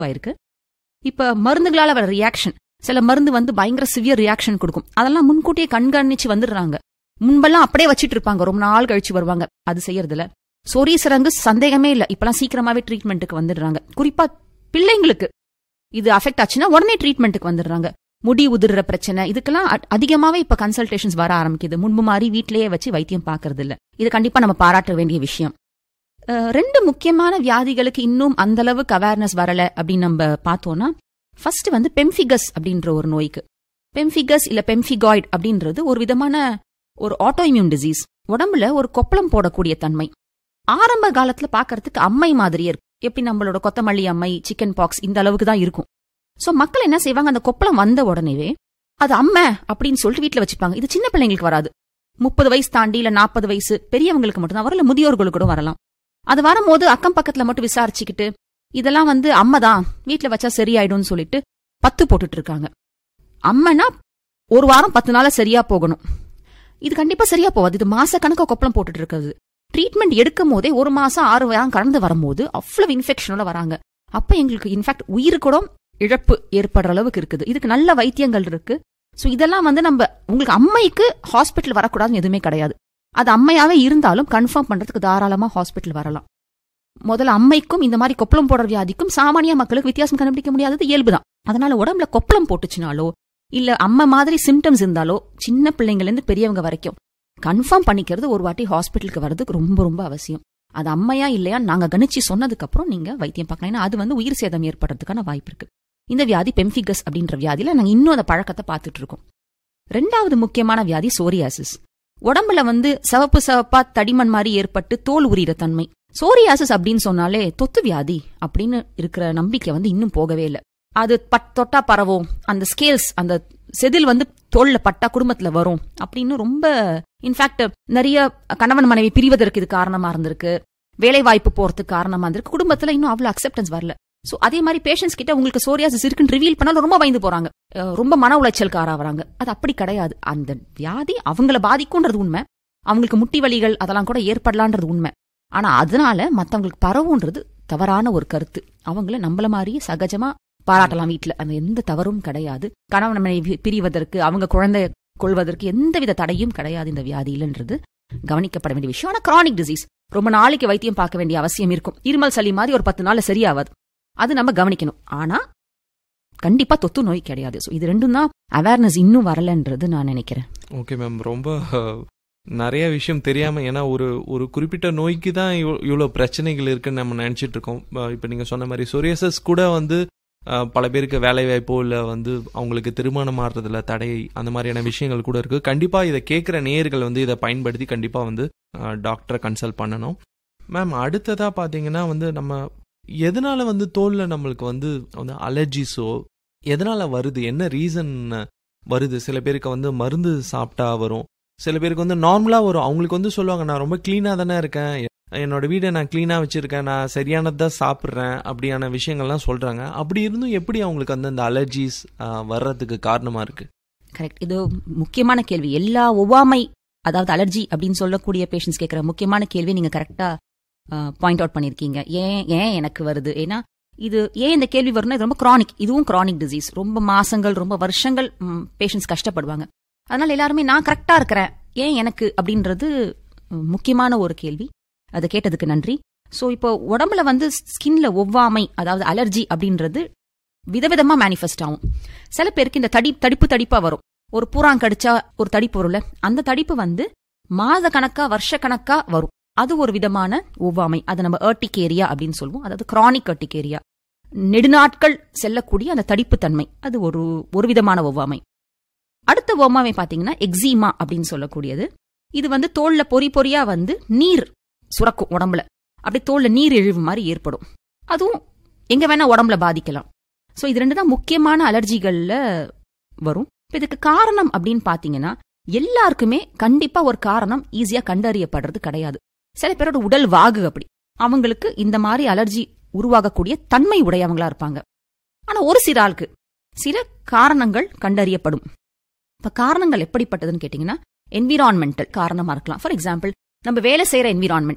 ஆயிருக்கு இப்ப மருந்துகளால வர ரியாக்ஷன் சில மருந்து வந்து பயங்கர சிவியர் ரியாக்ஷன் கொடுக்கும் அதெல்லாம் முன்கூட்டியே கண்காணிச்சு வந்துடுறாங்க முன்பெல்லாம் அப்படியே வச்சிட்டு இருப்பாங்க ரொம்ப நாள் கழிச்சு வருவாங்க அது செய்யறதுல சொரி சிறங்கு சந்தேகமே இல்ல இப்பெல்லாம் சீக்கிரமாவே ட்ரீட்மெண்ட்டுக்கு வந்துடுறாங்க குறிப்பா பிள்ளைங்களுக்கு இது அஃபெக்ட் ஆச்சுன்னா உடனே ட்ரீட்மெண்ட்டுக்கு வந்துடுறாங்க முடி உதிர்ற பிரச்சனை இதுக்கெல்லாம் அ- அதிகமாவே இப்ப கன்சல்டேஷன்ஸ் வர ஆரம்பிக்குது முன்பு மாதிரி வீட்டிலேயே வச்சு வைத்தியம் பார்க்கறது இல்ல இது கண்டிப்பா நம்ம பாராட்ட வேண்டிய விஷயம் அஹ், ரெண்டு முக்கியமான வியாதிகளுக்கு இன்னும் அந்த அளவுக்கு அவேர்னஸ் வரல அப்படின்னு நம்ம பார்த்தோம்னா ஃபர்ஸ்ட் வந்து பெம்ஃபிகஸ் அப்படின்ற ஒரு நோய்க்கு பெம்ஃபிகஸ் இல்ல பெம்ஃபிகாய்டு அப்படின்றது ஒரு விதமான ஒரு ஆட்டோ இம்யூன் டிசீஸ் உடம்புல ஒரு கொப்பளம் போடக்கூடிய தன்மை ஆரம்ப காலத்துல பார்க்கறதுக்கு அம்மை மாதிரியே இருக்கும் எப்படி நம்மளோட கொத்தமல்லி அம்மை சிக்கன் பாக்ஸ் இந்த அளவுக்கு தான் இருக்கும் சோ மக்கள் என்ன செய்வாங்க அந்த கொப்பளம் வந்த உடனேவே அது அம்மை அப்படின்னு சொல்லிட்டு வீட்ல வச்சுப்பாங்க இது சின்ன பிள்ளைங்களுக்கு வராது முப்பது வயசு தாண்டி இல்ல நாற்பது வயசு பெரியவங்களுக்கு மட்டும்தான் வரல முதியோர்களுக்கு கூட வரலாம் அது வரும்போது அக்கம் பக்கத்துல மட்டும் விசாரிச்சுக்கிட்டு இதெல்லாம் வந்து அம்மைதான் வீட்ல வச்சா சரியாயிடும்னு சொல்லிட்டு பத்து போட்டுட்டு இருக்காங்க அம்மைனா ஒரு வாரம் பத்து நாள சரியா போகணும் இது கண்டிப்பா சரியா போகாது இது மாச கணக்கா கொப்பளம் போட்டுட்டு இருக்கிறது ட்ரீட்மெண்ட் எடுக்கும் போதே ஒரு மாசம் ஆறு வாரம் கடந்து வரும்போது அவ்வளவு இன்ஃபெக்ஷனோட வராங்க அப்ப எங்களுக்கு இன்ஃபேக்ட் உயிர் கூட இழப்பு ஏற்படுற அளவுக்கு இருக்குது இதுக்கு நல்ல வைத்தியங்கள் இருக்கு சோ இதெல்லாம் வந்து நம்ம உங்களுக்கு அம்மைக்கு ஹாஸ்பிட்டல் வரக்கூடாதுன்னு எதுவுமே கிடையாது அது அம்மையாவே இருந்தாலும் கன்ஃபார்ம் பண்றதுக்கு தாராளமா ஹாஸ்பிட்டல் வரலாம் முதல்ல அம்மைக்கும் இந்த மாதிரி கொப்பளம் போடுற வியாதிக்கும் சாமானிய மக்களுக்கு வித்தியாசம் கண்டுபிடிக்க முடியாதது இயல்புதான் அதனால உடம்புல கொப்பளம் போட்டுச்சுனாலோ இல்ல அம்மை மாதிரி சிம்டம்ஸ் இருந்தாலோ சின்ன பிள்ளைங்கள்ல இருந்து பெரியவங்க வரைக்கும் கன்ஃபார்ம் பண்ணிக்கிறது ஒரு வாட்டி ஹாஸ்பிட்டலுக்கு வர்றதுக்கு ரொம்ப ரொம்ப அவசியம் அது அம்மையா இல்லையா நாங்க கணிச்சு சொன்னதுக்கு அப்புறம் நீங்க வைத்தியம் பார்க்கலாம் ஏன்னா அது வந்து உயிர் சேதம் ஏற்படுறதுக்கான வாய்ப்பு இருக்கு இந்த வியாதி பெம்ஃபிகஸ் அப்படின்ற வியாதியில நாங்க இன்னும் அந்த பழக்கத்தை பார்த்துட்டு இருக்கோம் ரெண்டாவது முக்கியமான வியாதி சோரியாசிஸ் உடம்புல வந்து சிவப்பு சிவப்பா தடிமண் மாதிரி ஏற்பட்டு தோல் உரியிற தன்மை சோரியாசிஸ் அப்படின்னு சொன்னாலே தொத்து வியாதி அப்படின்னு இருக்கிற நம்பிக்கை வந்து இன்னும் போகவே இல்லை அது பட் தொட்டா பரவும் அந்த ஸ்கேல்ஸ் அந்த செதில் வந்து தோல்ல பட்டா குடும்பத்துல வரும் அப்படின்னு ரொம்ப இன்ஃபேக்ட் நிறைய கணவன் மனைவி பிரிவதற்கு இது காரணமா இருந்திருக்கு வேலை வாய்ப்பு போறதுக்கு காரணமா இருந்திருக்கு குடும்பத்துல இன்னும் அவ்வளவு அக்செப்டன்ஸ் வரல சோ அதே மாதிரி பேஷண்ட்ஸ் கிட்ட உங்களுக்கு சோரியாசிஸ் இருக்குன்னு ரிவீல் பண்ணாலும் ரொம்ப பயந்து போறாங்க அஹ் ரொம்ப மன உளைச்சலுக்கு ஆறாவறாங்க அது அப்படி கிடையாது அந்த வியாதி அவங்கள பாதிக்கும்ன்றது உண்மை அவங்களுக்கு முட்டி வலிகள் அதெல்லாம் கூட ஏற்படலான்றது உண்மை ஆனா அதனால மத்தவங்களுக்கு பரவுன்றது தவறான ஒரு கருத்து அவங்கள நம்மள மாதிரியே சகஜமா பாராட்டலாம் வீட்ல அந்த எந்த தவறும் கிடையாது கணவன் மனைவி பிரிவதற்கு அவங்க குழந்தை கொள்வதற்கு எந்தவித தடையும் கிடையாது இந்த வியாதியிலன்றது கவனிக்கப்பட வேண்டிய விஷயம் ஆனா கிரானிக் டிசீஸ் ரொம்ப நாளைக்கு வைத்தியம் பார்க்க வேண்டிய அவசியம் இருக்கும் இருமல் சளி மாதிரி ஒரு பத்து நாள்ல சரியாவாது அது நம்ம கவனிக்கணும் ஆனா கண்டிப்பா தொத்து நோய் கிடையாது So இது ரெண்டும் தான் அவேர்னஸ் இன்னும் வரலன்றது நான் நினைக்கிறேன் ஓகே மேம் ரொம்ப அஹ், நிறைய விஷயம் தெரியாம ஏன்னா ஒரு ஒரு குறிப்பிட்ட நோய்க்கு தான் இவ்வளோ- இவ்வளோ பிரச்சனைகள் இருக்குன்னு நம்ம நினைச்சிட்டு இருக்கோம் அஹ், இப்ப நீங்க சொன்ன மாதிரி சொரியாசஸ் கூட வந்து அஹ், பல பேருக்கு வேலை வாய்ப்போ இல்ல வந்து அவங்களுக்கு திருமணம் ஆடுறதுல தடை அந்த மாதிரியான விஷயங்கள் கூட இருக்கு கண்டிப்பா இதை கேட்குற நேயர்கள் வந்து இதை பயன்படுத்தி கண்டிப்பா வந்து டாக்டரை கன்சல்ட் பண்ணணும் மேம் அடுத்ததா பாத்தீங்கன்னா வந்து நம்ம எதனால வந்து தோல்ல நம்மளுக்கு வந்து வந்து அலர்ஜிஸோ எதனால வருது என்ன ரீசன் வருது சில பேருக்கு வந்து மருந்து சாப்பிட்டா வரும் சில பேருக்கு வந்து நார்மலா வரும் அவங்களுக்கு வந்து சொல்லுவாங்க நான் ரொம்ப கிளீனா தானே இருக்கேன் என்னோட வீடை நான் கிளீனா வச்சிருக்கேன் நான் சரியானதான் சாப்பிட்றேன் அப்படியான விஷயங்கள்லாம் சொல்றாங்க அப்படி இருந்தும் எப்படி அவங்களுக்கு வந்து அந்த அலர்ஜிஸ் வர்றதுக்கு காரணமா இருக்கு கரெக்ட் இது முக்கியமான கேள்வி எல்லா ஒவ்வாமை அதாவது அலர்ஜி அப்படின்னு சொல்லக்கூடிய பேஷண்ட்ஸ் கேட்குற முக்கியமான கேள்வி நீங்க கரெக்டா பாயிண்ட் அவுட் பண்ணிருக்கீங்க ஏன் ஏன் எனக்கு வருது ஏன்னா இது ஏன் இந்த கேள்வி வரும்னா இது ரொம்ப கிரானிக் இதுவும் கிரானிக் டிசீஸ் ரொம்ப மாசங்கள் ரொம்ப வருஷங்கள் பேஷண்ட்ஸ் கஷ்டப்படுவாங்க அதனால எல்லாருமே நான் கரெக்டா இருக்கிறேன் ஏன் எனக்கு அப்படின்றது ம், முக்கியமான ஒரு கேள்வி அதை கேட்டதுக்கு நன்றி சோ இப்போ உடம்புல வந்து ஸ்கின்ல ஒவ்வாமை அதாவது அலர்ஜி அப்படின்றது விதவிதமா மேனிஃபெஸ்ட் ஆகும் சில பேருக்கு இந்த தடி தடிப்பு தடிப்பா வரும் ஒரு பூராங் கடிச்சா ஒரு தடிப்பு வரும்ல அந்த தடிப்பு வந்து மாத கணக்கா வருஷ கணக்கா வரும் அது ஒரு விதமான ஒவ்வாமை அதை நம்ம ஏர்டிகேரியா அப்படின்னு சொல்லுவோம் அதாவது கிரானிக் ஏர்டிகேரியா நெடுநாட்கள் செல்லக்கூடிய அந்த தடிப்பு தன்மை அது ஒரு ஒரு விதமான ஒவ்வாமை அடுத்த ஒவ்வாமை பாத்தீங்கன்னா எக்ஸிமா அப்படின்னு சொல்லக்கூடியது இது வந்து தோல்ல பொறி பொறியா வந்து நீர் சுரக்கும் உடம்புல அப்படியே தோல்ல நீர் இழிவு மாதிரி ஏற்படும் அதுவும் எங்க வேணா உடம்புல பாதிக்கலாம் சோ இது ரெண்டு தான் முக்கியமான அலர்ஜிகள்ல வரும் இப்ப இதுக்கு காரணம் அப்படின்னு பாத்தீங்கன்னா எல்லாருக்குமே கண்டிப்பா ஒரு காரணம் ஈஸியா கண்டறியப்படுறது கிடையாது சில பேரோட உடல் வாகு அப்படி அவங்களுக்கு இந்த மாதிரி அலர்ஜி உருவாகக்கூடிய தன்மை உடையவங்களா இருப்பாங்க ஆனா ஒரு சில ஆளுக்கு சில காரணங்கள் கண்டறியப்படும் இப்ப காரணங்கள் எப்படிப்பட்டதுன்னு கேட்டீங்கன்னா என்விரான்மெண்டல் காரணமா இருக்கலாம் ஃபார் எக்ஸாம்பிள் நம்ம வேலை செய்யற என்விரான்மெண்ட்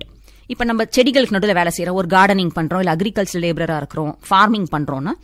இப்ப நம்ம செடிகளுக்கு நடுவில் வேலை செய்யறோம் ஒரு கார்டனிங் பண்றோம் இல்ல அக்ரிகல்ச்சர் லேபரரா இருக்கிறோம் ஃபார்மிங் பண்றோம்னா